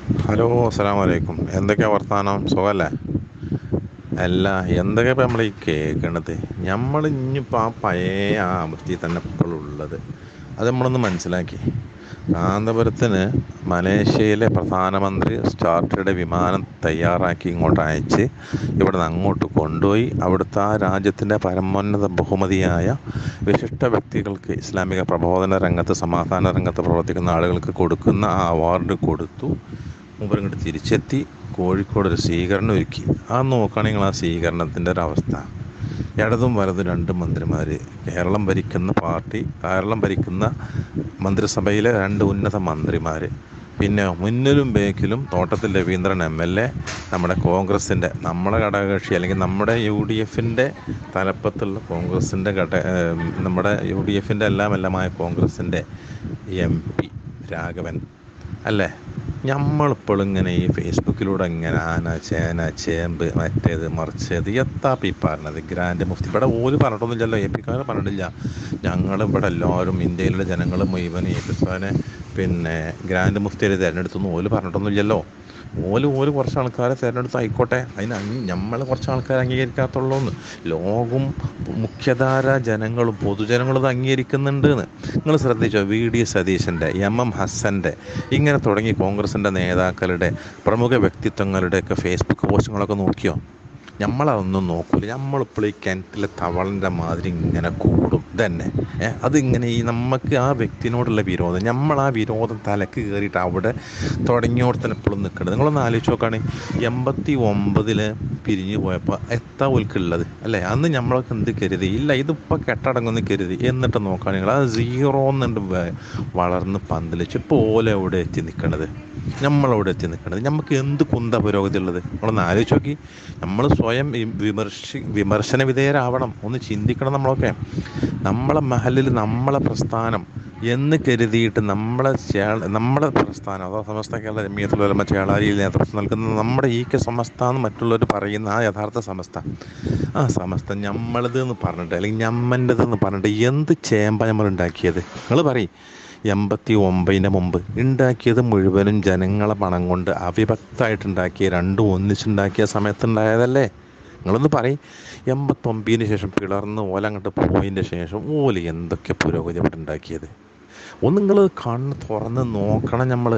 hello അസ്സലാമു അലൈക്കും എന്തൊക്കെയാ വർത്താനം സുഖമല്ലേ അല്ല എന്തൊക്കെയാ ഇപ്പം നമ്മൾ ഈ കേൾക്കണത് നമ്മൾ ഇനിയിപ്പോൾ ആ പഴയ ആ അവസ്ഥയിൽ തന്നെ ഇപ്പോഴും ഉള്ളത് അത് നമ്മളൊന്ന് മനസ്സിലാക്കി കാന്തപുരത്തിന് മലേഷ്യയിലെ പ്രധാനമന്ത്രി സ്റ്റാർട്ടയുടെ വിമാനം തയ്യാറാക്കി ഇങ്ങോട്ട് അയച്ച് ഇവിടെ നിന്ന് അങ്ങോട്ട് കൊണ്ടുപോയി അവിടുത്തെ ആ രാജ്യത്തിൻ്റെ പരമോന്നത ബഹുമതിയായ വിശിഷ്ട വ്യക്തികൾക്ക് ഇസ്ലാമിക പ്രബോധന രംഗത്ത് സമാധാന രംഗത്ത് പ്രവർത്തിക്കുന്ന ആളുകൾക്ക് കൊടുക്കുന്ന ആ അവാർഡ് കൊടുത്തു മൂപ്പർ ഇങ്ങോട്ട് തിരിച്ചെത്തി കോഴിക്കോട് ഒരു സ്വീകരണം ഒരുക്കി ആ നോക്കുകയാണെങ്കിൽ ആ സ്വീകരണത്തിൻ്റെ ഒരു അവസ്ഥ ഇടതും വലതും രണ്ട് മന്ത്രിമാർ കേരളം ഭരിക്കുന്ന പാർട്ടി കേരളം ഭരിക്കുന്ന മന്ത്രിസഭയിലെ രണ്ട് ഉന്നത മന്ത്രിമാർ പിന്നെ മുന്നിലും ബേക്കിലും തോട്ടത്തിൽ രവീന്ദ്രൻ എം എൽ എ നമ്മുടെ കോൺഗ്രസിൻ്റെ നമ്മുടെ ഘടകകക്ഷി അല്ലെങ്കിൽ നമ്മുടെ യു ഡി എഫിൻ്റെ തലപ്പത്തുള്ള കോൺഗ്രസിൻ്റെ ഘട ഏഹ് നമ്മുടെ യു ഡി എഫിൻ്റെ എല്ലാം എല്ലാമായ കോൺഗ്രസിൻ്റെ എം പി രാഘവൻ അല്ലേ നമ്മളിപ്പോഴും ഇങ്ങനെ ഈ ഫേസ്ബുക്കിലൂടെ ഇങ്ങനെ ആന ചേന ചേമ്പ് മറ്റേത് മറിച്ചത് എത്താപ്പ ഈ പറഞ്ഞത് ഗ്രാൻഡ് മുഫ്തി ഇവിടെ ഓല് പറഞ്ഞിട്ടൊന്നുമില്ലല്ലോ എ പിക്കാർ പറഞ്ഞിട്ടില്ല ഞങ്ങൾ ഇവിടെ എല്ലാവരും ഇന്ത്യയിലുള്ള ജനങ്ങൾ മുഴുവൻ എ പിക്കാരെ പിന്നെ ഗ്രാൻഡ് മുഫ്തിയെ തിരഞ്ഞെടുത്തൊന്നും ഓല് പറഞ്ഞിട്ടൊന്നുമില്ലല്ലോ ഓല് ഓല് കുറച്ച് ആൾക്കാരെ തിരഞ്ഞെടുത്ത് ആയിക്കോട്ടെ അതിന് നമ്മൾ കുറച്ച് ആൾക്കാരെ അംഗീകരിക്കാത്തുള്ളൂ എന്ന് ലോകം മുഖ്യധാര ജനങ്ങളും പൊതുജനങ്ങളും ഇത് അംഗീകരിക്കുന്നുണ്ട് എന്ന് നിങ്ങൾ ശ്രദ്ധിച്ചോ വി ഡി സതീശൻ്റെ എം എം ഹസൻ്റെ ഇങ്ങനെ തുടങ്ങി കോൺഗ്രസിൻ്റെ നേതാക്കളുടെ പ്രമുഖ വ്യക്തിത്വങ്ങളുടെയൊക്കെ ഫേസ്ബുക്ക് പോസ്റ്റുകളൊക്കെ നോക്കിയോ നമ്മളതൊന്നും നോക്കൂല നമ്മളിപ്പോൾ ഈ കിണറ്റിലെ തവളൻ്റെ മാതിരി ഇങ്ങനെ കൂടും ഇതന്നെ ഏ അതിങ്ങനെ ഈ നമുക്ക് ആ വ്യക്തിനോടുള്ള വിരോധം നമ്മൾ ആ വിരോധം തലക്ക് കയറിയിട്ട് അവിടെ തുടങ്ങിയോടെ തന്നെ ഇപ്പോഴും നിൽക്കുന്നത് നിങ്ങളൊന്ന് ആലോചിച്ച് നോക്കുകയാണെങ്കിൽ എൺപത്തി ഒമ്പതിൽ പിരിഞ്ഞു പോയപ്പോൾ എത്താ ഉൽക്കുള്ളത് അല്ലേ അന്ന് നമ്മളൊക്കെ എന്ത് കരുതി ഇല്ല ഇതിപ്പോൾ കെട്ടടങ്ങുന്ന കരുതി എന്നിട്ട് നോക്കുകയാണെങ്കിൽ അത് സീറോ എന്നുണ്ട് വളർന്ന് പന്തലിച്ച് ഇപ്പോൾ ഓല എവിടെ എത്തി നിൽക്കണത് നമ്മളവിടെ എത്തി നിൽക്കണത് നമുക്ക് എന്ത് കുന്ത പുരോഗതി ഉള്ളത് നമ്മളൊന്ന് ആലോചിച്ച് നോക്കി നമ്മൾ സ്വയം വിമർശി വിമർശന വിധേയരാവണം ഒന്ന് ചിന്തിക്കണം നമ്മളൊക്കെ നമ്മളെ മഹലിൽ നമ്മളെ പ്രസ്ഥാനം എന്ന് കരുതിയിട്ട് നമ്മളെ ചേള നമ്മളെ പ്രസ്ഥാനം അഥവാ സമസ്ത കേരള ജമിയത്തുലമ ചേളാരിയിൽ നേതൃത്വം നൽകുന്ന നമ്മുടെ ഈ കെ സമസ്ത എന്ന് മറ്റുള്ളവർ പറയുന്ന ആ യഥാർത്ഥ സമസ്ത ആ സമസ്ത നമ്മളത് എന്ന് പറഞ്ഞിട്ട് അല്ലെങ്കിൽ ഞമ്മൻ്റെത് എന്ന് പറഞ്ഞിട്ട് എന്ത് ചേമ്പ നമ്മൾ ഉണ്ടാക്കിയത് നിങ്ങൾ പറയും എൺപത്തി ഒമ്പതിൻ്റെ മുമ്പ് ഉണ്ടാക്കിയത് മുഴുവനും ജനങ്ങളെ പണം കൊണ്ട് അവിഭക്തമായിട്ടുണ്ടാക്കിയ രണ്ടും ഒന്നിച്ചുണ്ടാക്കിയ സമയത്തുണ്ടായതല്ലേ നിങ്ങളൊന്ന് പറയും എൺപത്തൊമ്പതിന് ശേഷം പിളർന്ന് ഓല അങ്ങോട്ട് പോയതിൻ്റെ ശേഷം ഓല് എന്തൊക്കെ പുരോഗതി അവിടെ ഉണ്ടാക്കിയത് ഒന്ന് നിങ്ങൾ കണ്ണ് തുറന്ന് നോക്കണം നമ്മൾ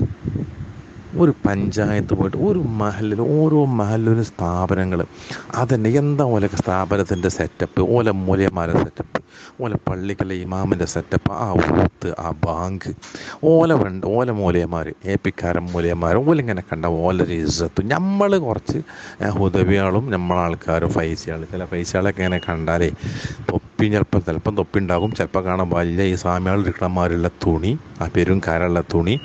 ഒരു പഞ്ചായത്ത് പോയിട്ട് ഒരു മഹലിൽ ഓരോ മഹലിലും സ്ഥാപനങ്ങൾ അതന്നെ എന്താ ഓല സ്ഥാപനത്തിൻ്റെ സെറ്റപ്പ് ഓല മൂല്യമാര സെറ്റപ്പ് ഓല പള്ളിക്കലെ ഇമാമിൻ്റെ സെറ്റപ്പ് ആ ഊത്ത് ആ ബാങ്ക് ഓല വേണ്ട ഓല മൂലയന്മാർ ഏ പിക്കാരൻ മൂലയന്മാർ ഓലിങ്ങനെ കണ്ട ഓലൊരു ഇസ്സത്തും നമ്മൾ കുറച്ച് ഹുദവിയാളും നമ്മളാൾക്കാരും ഫൈസിയാൾ ചില ഫൈസിയാളൊക്കെ ഇങ്ങനെ കണ്ടാലേ തൊപ്പി ചിലപ്പോൾ ചിലപ്പം തൊപ്പി ഉണ്ടാകും ചിലപ്പോൾ കാണാൻ വലിയ ഈ സ്വാമിയാൾ ഇരിക്കണമാരുള്ള തുണി ആ പെരും കരമുള്ള തുണി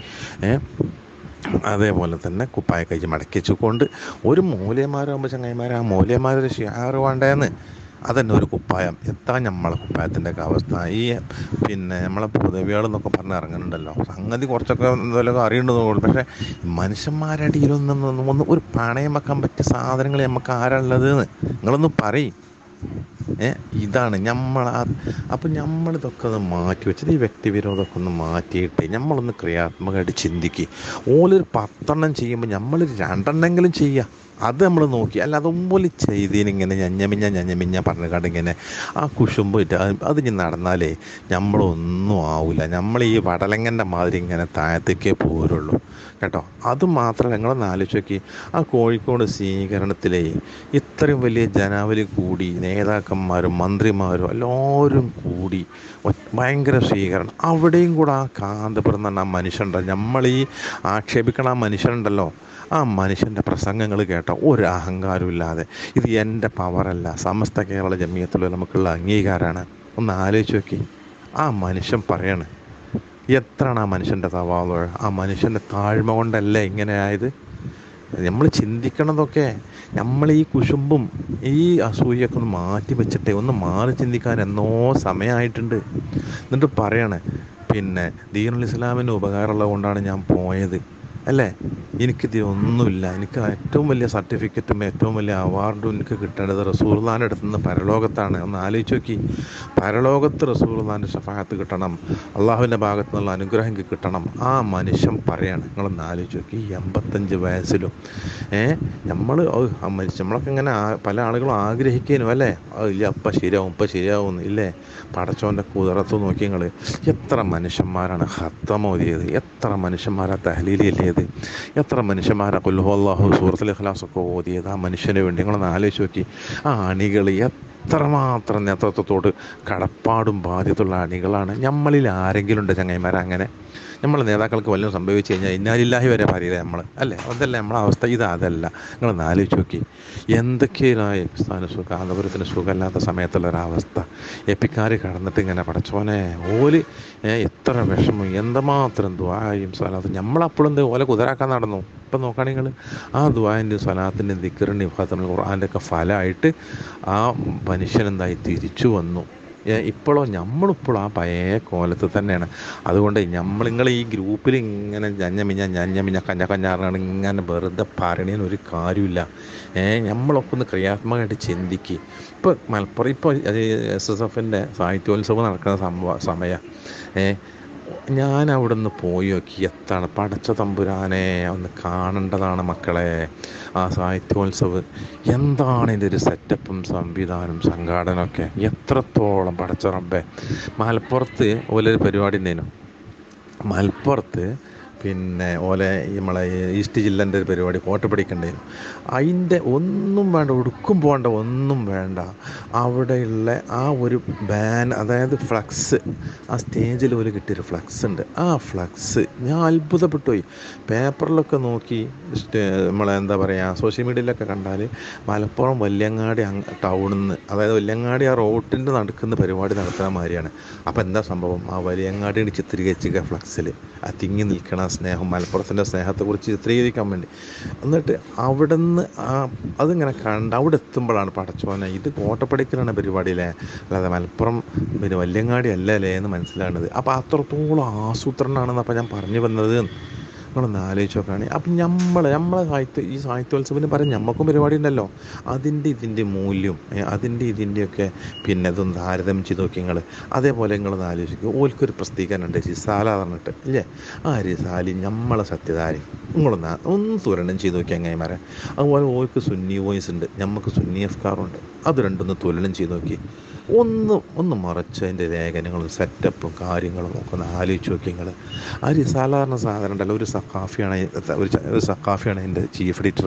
അതേപോലെ തന്നെ കുപ്പായ കഴിച്ച് മടക്കി വെച്ചുകൊണ്ട് ഒരു മൂലയന്മാരാകുമ്പോൾ ചങ്ങായിമാർ ആ മൂലയന്മാരൊരു ഷിയാറ് വേണ്ടേന്ന് അതന്നെ ഒരു കുപ്പായം എത്താ നമ്മളെ കുപ്പായത്തിൻ്റെ ഒക്കെ അവസ്ഥ ഈ പിന്നെ നമ്മളെ പൊതുവിയാൾ എന്നൊക്കെ പറഞ്ഞ് ഇറങ്ങുന്നുണ്ടല്ലോ സംഗതി കുറച്ചൊക്കെ എന്തെങ്കിലും അറിയേണ്ടതുള്ളൂ പക്ഷേ മനുഷ്യന്മാരടിയിലൊന്നും ഒന്ന് ഒരു പണയം വെക്കാൻ പറ്റിയ സാധനങ്ങൾ നമുക്ക് ആരാളുള്ളത് നിങ്ങളൊന്ന് പറയും ഏ ഇതാണ് നമ്മൾ അപ്പം നമ്മളിതൊക്കെ ഒന്ന് മാറ്റി വെച്ചത് ഈ വ്യക്തിവിരോധമൊക്കെ ഒന്ന് മാറ്റിയിട്ട് നമ്മളൊന്ന് ക്രിയാത്മകമായിട്ട് ചിന്തിക്കുക ഓലൊരു പത്തെണ്ണം ചെയ്യുമ്പോൾ നമ്മൾ രണ്ടെണ്ണെങ്കിലും ചെയ്യുക അത് നമ്മൾ നോക്കി അല്ല അതുപോലെ ചെയ്തതിനിങ്ങനെ ഞഞ്ഞമിഞ്ഞ ഞഞ്ഞമിഞ്ഞ പറഞ്ഞുകൊണ്ട് ഇങ്ങനെ ആ കുശുമ്പിട്ട് അത് ഇനി നടന്നാലേ നമ്മളൊന്നും ആവില്ല നമ്മൾ ഈ വടലങ്ങൻ്റെ മാതിരി ഇങ്ങനെ താഴത്തേക്കേ പോരുള്ളൂ കേട്ടോ അത് മാത്രമല്ല നിങ്ങളൊന്ന് ആലോചിച്ച് നോക്കി ആ കോഴിക്കോട് സ്വീകരണത്തിലെ ഇത്രയും വലിയ ജനാവലി കൂടി നേതാക്കന്മാരും മന്ത്രിമാരും എല്ലാവരും കൂടി ഭയങ്കര സ്വീകരണം അവിടെയും കൂടെ ആ കാന്തപുരം എന്ന് പറഞ്ഞ ആ മനുഷ്യനുണ്ടല്ലോ നമ്മൾ ഈ ആക്ഷേപിക്കണ ആ മനുഷ്യനുണ്ടല്ലോ ആ മനുഷ്യൻ്റെ പ്രസംഗങ്ങൾ കേട്ട ഒരു അഹങ്കാരവും ഇല്ലാതെ ഇത് എൻ്റെ പവറല്ല സമസ്ത കേരള ജമിയത്തിൽ നമുക്കുള്ള അംഗീകാരമാണ് ഒന്ന് ആലോചിച്ച് നോക്കി ആ മനുഷ്യൻ പറയാണ് എത്രയാണ് ആ മനുഷ്യൻ്റെ തവാള ആ മനുഷ്യൻ്റെ താഴ്മ കൊണ്ടല്ലേ ഇങ്ങനെ ആയത് നമ്മൾ ചിന്തിക്കണതൊക്കെ നമ്മൾ ഈ കുശുമ്പും ഈ അസൂയൊക്കെ ഒന്ന് മാറ്റി വെച്ചിട്ടേ ഒന്ന് മാറി ചിന്തിക്കാൻ എന്നോ സമയമായിട്ടുണ്ട് എന്നിട്ട് പറയണേ പിന്നെ ദീനുൽ ഇസ്ലാമിന് ഉപകാരമുള്ളത് കൊണ്ടാണ് ഞാൻ പോയത് അല്ലേ എനിക്കിതിലൊന്നുമില്ല എനിക്ക് ഏറ്റവും വലിയ സർട്ടിഫിക്കറ്റും ഏറ്റവും വലിയ അവാർഡും എനിക്ക് കിട്ടേണ്ടത് റസൂർദാൻ്റെ അടുത്ത് നിന്ന് പരലോകത്താണ് ഒന്ന് ആലോചിച്ച് നോക്കി പരലോകത്ത് റസൂർദാൻ്റെ ഷഫായത്ത് കിട്ടണം അള്ളാഹുവിൻ്റെ ഭാഗത്തു നിന്നുള്ള അനുഗ്രഹം എനിക്ക് കിട്ടണം ആ മനുഷ്യൻ പറയാണ് നിങ്ങളൊന്ന് ആലോചിച്ച് നോക്കി ഈ എൺപത്തഞ്ച് വയസ്സിലും ഏ നമ്മൾ മരിച്ചു നമ്മളൊക്കെ ഇങ്ങനെ ആ- പല ആളുകളും ആഗ്രഹിക്കാനും അല്ലേ ആ, ഇല്ല അപ്പം ശരിയാവും ഇപ്പം ശരിയാവും ഇല്ലേ പടച്ചോൻ്റെ കുതിരത്ത് നോക്കി നിങ്ങൾ എത്ര മനുഷ്യന്മാരാണ് ഹത്തം ഓതിയത് എത്ര മനുഷ്യന്മാരാ തഹലീൽ എല്ലിയത് എത്ര മനുഷ്യന്മാരാ കൊല്ലുഹു അള്ളാഹു സൂറത്തുൽ ഇഖ്ലാസ് ഒക്കെ ഓതിയത് ആ മനുഷ്യന് വേണ്ടി നിങ്ങളൊന്ന് ആലോചിച്ച് നോക്കി ആ അണികൾ എത്രമാത്രം നേതൃത്വത്തോട് കടപ്പാടും ബാധ്യതയുള്ള അണികളാണ് നമ്മളിൽ ആരെങ്കിലും ഉണ്ട് ചങ്ങായിമാരെ അങ്ങനെ നമ്മളെ നേതാക്കൾക്ക് വല്ലതും സംഭവിച്ചു കഴിഞ്ഞാൽ ഇന്നാലില്ലാഹി വരെ പറയില്ല നമ്മൾ അല്ലേ അതല്ല നമ്മളെ അവസ്ഥ ഇത് അതല്ല നിങ്ങളൊന്ന് ആലോചിച്ച് നോക്കി എന്തൊക്കെയായി സ്ഥാന സുഖം കാന്തപുരത്തിന് സുഖമില്ലാത്ത സമയത്തുള്ള ഒരവസ്ഥ എപ്പിക്കാർ കടന്നിട്ട് ഇങ്ങനെ പടച്ചോനെ ഓല് ഏ, എത്ര വിഷമം എന്തുമാത്രം ദ്വായും സ്വലാത്തും നമ്മളപ്പോഴും എന്ത് ഓല കുതിരാക്കാൻ നടന്നു ഇപ്പം നോക്കുകയാണെങ്കിൽ ആ ദ്വാൻ്റെ സ്വലാത്തിൻ്റെ ദിക്കറിൻ്റെ വിഭാഗത്തിൻ്റെ ഖുർആൻ്റെ ഒക്കെ ഫലമായിട്ട് ആ മനുഷ്യൻ എന്തായി തിരിച്ചു വന്നു ഏ, ഇപ്പോഴോ നമ്മളിപ്പോഴും ആ പഴയ കോലത്ത് തന്നെയാണ് അതുകൊണ്ട് നമ്മൾ നിങ്ങൾ ഈ ഗ്രൂപ്പിൽ ഇങ്ങനെ ഞഞ്ഞമിഞ്ഞ ഞഞ്ഞമിഞ്ഞ കഞ്ഞ കഞ്ഞാറാണ് ഇങ്ങനെ വെറുതെ പറയണേന് ഒരു കാര്യമില്ല ഏ നമ്മളൊക്കെ ഒന്ന് ക്രിയാത്മകമായിട്ട് ചിന്തിക്കുക ഇപ്പോൾ മലപ്പുറം ഇപ്പോൾ എസ് എസ് എഫിൻ്റെ സാഹിത്യോത്സവം നടക്കുന്ന സംഭവ സമയം ഏ ഞാൻ അവിടെ നിന്ന് പോയി നോക്കി എത്താണ് പടച്ച തമ്പുരാനെ ഒന്ന് കാണേണ്ടതാണ് മക്കളെ ആ സാഹിത്യോത്സവ് എന്താണ് ഇതിൻ്റെ ഒരു സെറ്റപ്പും സംവിധാനം സംഘാടനമൊക്കെ എത്രത്തോളം പടച്ച റബ്ബെ മലപ്പുറത്ത് ഓലൊരു പരിപാടി ഉണ്ടായിരുന്നു മലപ്പുറത്ത് പിന്നെ ഓലെ ഈ നമ്മളെ ഈസ്റ്റ് ജില്ലൻ്റെ ഒരു പരിപാടി കോട്ടപ്പടിക്കുണ്ടായിരുന്നു അതിൻ്റെ ഒന്നും വേണ്ട ഒടുക്കും പോകണ്ട ഒന്നും വേണ്ട അവിടെയുള്ള ആ ഒരു ബാൻ അതായത് ഫ്ലക്സ് ആ സ്റ്റേജിൽ ഒരു കിട്ടിയൊരു ഫ്ലക്സ് ഉണ്ട് ആ ഫ്ലക്സ് ഞാൻ അത്ഭുതപ്പെട്ടു പോയി പേപ്പറിലൊക്കെ നോക്കി സ്റ്റേ- നമ്മളെ എന്താ പറയുക സോഷ്യൽ മീഡിയയിലൊക്കെ കണ്ടാൽ മലപ്പുറം വല്യങ്ങാടി അങ്ങ് ടൗണിൽ നിന്ന് അതായത് വല്യങ്ങാടി ആ റോട്ടിൻ്റെ നടുക്കുന്ന പരിപാടി നടത്തുന്ന മാതിരിയാണ് അപ്പോൾ എന്താ സംഭവം ആ വലിയങ്ങാടി ചിത്രീകരിച്ചിരിക്കുക ഫ്ലക്സിൽ ആ തിങ്ങി നിൽക്കണ ആ സ്നേഹം മലപ്പുറത്തിൻ്റെ സ്നേഹത്തെക്കുറിച്ച് ചിത്രീകരിക്കാൻ വേണ്ടി എന്നിട്ട് അവിടെ നിന്ന് ആ അതിങ്ങനെ കണ്ട് അവിടെ എത്തുമ്പോഴാണ് പടച്ചോനെ ഇത് കോട്ടപ്പടിക്കലാണ് പരിപാടിയിലെ അല്ലാതെ മലപ്പുറം പിന്നെ വല്യങ്ങാടി അല്ലല്ലേ എന്ന് മനസ്സിലാകുന്നത് അപ്പോൾ അത്രത്തോളം ആസൂത്രണമാണെന്ന് അപ്പോൾ ഞാൻ പറഞ്ഞു വന്നത് നിങ്ങളൊന്ന് ആലോചിച്ച് നോക്കുകയാണെങ്കിൽ അപ്പം നമ്മൾ നമ്മളെ സാഹിത്യ ഈ സാഹിത്യോത്സവത്തിന് പറയും നമുക്കും പരിപാടി ഉണ്ടല്ലോ അതിൻ്റെ ഇതിൻ്റെ മൂല്യം ഏ, അതിൻ്റെ ഇതിൻ്റെയൊക്കെ പിന്നെ ഇതൊന്ന് താരതമ്യം ചെയ്ത് നോക്കി നിങ്ങൾ അതേപോലെ നിങ്ങളൊന്ന് ആലോചിക്കുക ഓൽക്കൊരു പ്രസിദ്ധീകരണം ഉണ്ട് റിസാല പറഞ്ഞിട്ട് ഇല്ലേ ആ റിസാലി നമ്മളെ സത്യധാരി നിങ്ങളൊന്ന് ആ- ഒന്ന് തുലനം ചെയ്ത് നോക്കി അങ്ങേമാരെ അതുപോലെ ഓർക്ക് സുന്നി വോയിസ് ഉണ്ട് നമുക്ക് സുന്നി അഫ്കാറുണ്ട് അത് രണ്ടൊന്ന് തുലനം ചെയ്ത് നോക്കി ഒന്ന് ഒന്ന് മറച്ച് അതിൻ്റെ ലേഖനങ്ങളും സെറ്റപ്പും കാര്യങ്ങളും ഒക്കെ ഒന്ന് ആലോചിച്ച് നോക്കി നിങ്ങൾ ആ റിസാല പറഞ്ഞ സാധനം ഉണ്ടല്ലോ ഒരു സഖാഫിയാണ് അയി- ഒരു ച- ഒരു സഖാഫിയാണ് എൻ്റെ ചീഫ് എഡിറ്റർ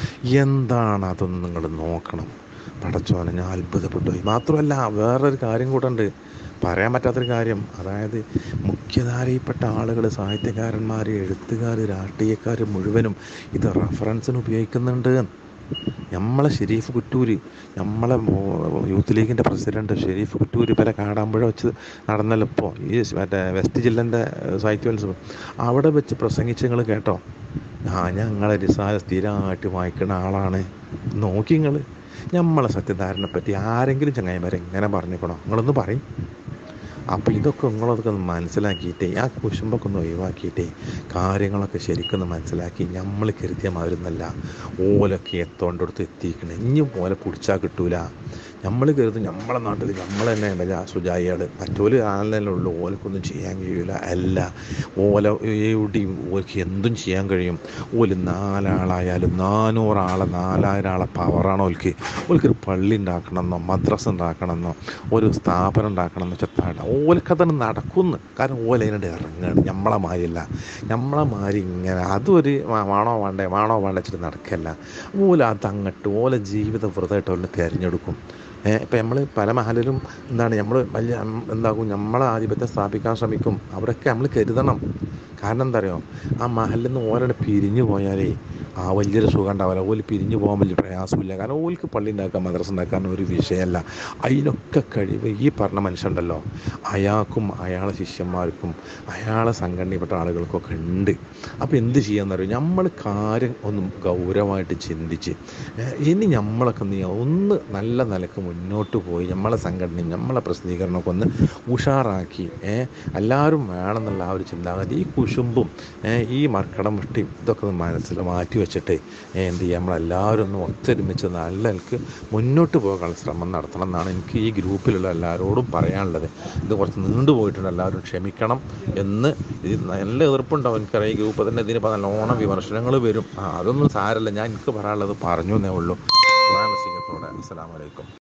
എന്താണ് അതൊന്ന് നിങ്ങൾ നോക്കണം പടച്ചോനെ ഞാൻ അത്ഭുതപ്പെട്ടു പോയി മാത്രമല്ല വേറൊരു കാര്യം കൂടെ ഉണ്ട് പറയാൻ പറ്റാത്തൊരു കാര്യം അതായത് മുഖ്യധാരയിൽപ്പെട്ട ആളുകൾ സാഹിത്യകാരന്മാർ എഴുത്തുകാർ രാഷ്ട്രീയക്കാർ മുഴുവനും ഇത് റെഫറൻസിന് ഉപയോഗിക്കുന്നുണ്ട് നമ്മളെ ഷെരീഫ് കുറ്റൂര് നമ്മളെ മോ- യൂത്ത് ലീഗിൻ്റെ പ്രസിഡന്റ് ഷെരീഫ് കുറ്റൂര് പല കാടാമ്പുഴ വെച്ച് നടന്നല്ലോ ഇപ്പോൾ ഈ സ് മറ്റേ വെസ്റ്റ് ജില്ലൻ്റെ സാഹിത്യോത്സവം അവിടെ വെച്ച് പ്രസംഗിച്ച് നിങ്ങൾ കേട്ടോ ആ ഞങ്ങളെ റിസാല സ്ഥിരമായിട്ട് വായിക്കുന്ന ആളാണ് നോക്കി നിങ്ങൾ നമ്മളെ സത്യധാരനെ പറ്റി ആരെങ്കിലും ചങ്ങായിമാരെ എങ്ങനെ പറഞ്ഞിക്കണോ നിങ്ങളൊന്ന് പറയും അപ്പോൾ ഇതൊക്കെ നിങ്ങളതൊക്കെ ഒന്ന് മനസ്സിലാക്കിയിട്ടേ ആ കുശുമ്പൊക്കെ ഒന്ന് ഒഴിവാക്കിയിട്ടേ കാര്യങ്ങളൊക്കെ ശരിക്കൊന്ന് മനസ്സിലാക്കി നമ്മൾ കരുതിയ മാതിരുന്നല്ല ഓലൊക്കെ എത്തോണ്ടടുത്ത് എത്തിക്കണേ ഇനിയും ഓലെ പിടിച്ചാൽ കിട്ടൂല നമ്മൾ കരുതും നമ്മളെ നാട്ടിൽ നമ്മൾ തന്നെ വലിയ സുജായികൾ മറ്റോല് ആളല്ലേ ഉള്ളൂ ഓലക്കൊന്നും ചെയ്യാൻ കഴിയൂല അല്ല ഓല എവിടെയും ഓർക്ക് എന്തും ചെയ്യാൻ കഴിയും ഓല് നാലാളായാലും നാനൂറാളെ നാലായിരം ആളെ പവറാണ് ഓൽക്ക് ഓൽക്കൊരു പള്ളി ഉണ്ടാക്കണമെന്നോ മദ്രസ ഉണ്ടാക്കണമെന്നോ ഒരു സ്ഥാപനം ഉണ്ടാക്കണമെന്നോ വെച്ചാൽ ഓൽക്കതാണ് നടക്കുന്നു കാരണം ഓല അതിനോട് ഇറങ്ങുകയാണ് നമ്മളെ മാതിരിയല്ല നമ്മളെ മാതിരി ഇങ്ങനെ അതൊരു വാ- വേണോ വേണ്ടേ വേണോ വേണ്ട വെച്ചിട്ട് നടക്കല്ല ഓല അതങ്ങട്ട് ഓല ജീവിത വ്രതമായിട്ട് ഓലിനെ തിരഞ്ഞെടുക്കും ഇപ്പം നമ്മൾ പല മഹലിലും എന്താണ് നമ്മൾ വലിയ ഉം, എന്താകും നമ്മളെ ആധിപത്യം സ്ഥാപിക്കാൻ ശ്രമിക്കും അവിടെയൊക്കെ നമ്മൾ കരുതണം കാരണം എന്താ അറിയോ ആ മഹലിൽ നിന്ന് ഓരോടെ പിരിഞ്ഞു പോയാലേ ആ വലിയൊരു സുഖം ഉണ്ടാവില്ല ഓല് പിരിഞ്ഞു പോകാൻ വലിയ പ്രയാസമില്ല കാരണം ഓൽക്ക് പള്ളി ഉണ്ടാക്കാൻ മദ്രസ ഉണ്ടാക്കാൻ ഒരു വിഷയമല്ല അതിനൊക്കെ കഴിവ് ഈ പറഞ്ഞ മനുഷ്യണ്ടല്ലോ അയാൾക്കും അയാളെ ശിഷ്യന്മാർക്കും അയാളെ സംഘടനയിൽപ്പെട്ട ആളുകൾക്കൊക്കെ ഉണ്ട് അപ്പോൾ എന്ത് ചെയ്യാന്ന് പറയും നമ്മൾ കാര്യം ഒന്ന് ഗൗരവമായിട്ട് ചിന്തിച്ച് ഏഹ് ഇനി നമ്മളൊക്കെ നീ ഒന്ന് നല്ല നിലക്ക് മുന്നോട്ട് പോയി നമ്മളെ സംഘടനയും നമ്മളെ പ്രസിദ്ധീകരണമൊക്കെ ഒന്ന് ഉഷാറാക്കി ഏഹ് എല്ലാവരും വേണമെന്നുള്ള ആ ഒരു ചിന്താഗതി ഈ കുശുമ്പും ഏഹ് ഈ മർക്കടം വെട്ടി ഇതൊക്കെ ഒന്ന് മനസ്സിൽ മാറ്റി വെച്ചിട്ട് ഏഹ് എന്ത് ചെയ്യുക നമ്മളെല്ലാവരും ഒന്ന് ഒത്തൊരുമിച്ച് നല്ല നിലക്ക് മുന്നോട്ട് പോകാനുള്ള ശ്രമം നടത്തണം എന്നാണ് എനിക്ക് ഈ ഗ്രൂപ്പിലുള്ള എല്ലാവരോടും പറയാനുള്ളത് ഇത് കുറച്ച് നീണ്ടു പോയിട്ടുണ്ട് എല്ലാവരും ക്ഷമിക്കണം എന്ന് ഇത് നല്ല എതിർപ്പുണ്ടാവും എനിക്കറിയാം ഈ ഗ്രൂപ്പ് തന്നെ ഇതിനിപ്പോൾ നല്ലോണം വിമർശനങ്ങൾ വരും ആ അതൊന്നും സാരല്ല ഞാൻ എനിക്ക് പറയാനുള്ളത് പറഞ്ഞു എന്നേ ഉള്ളൂ അസ്സലാമു അലൈക്കും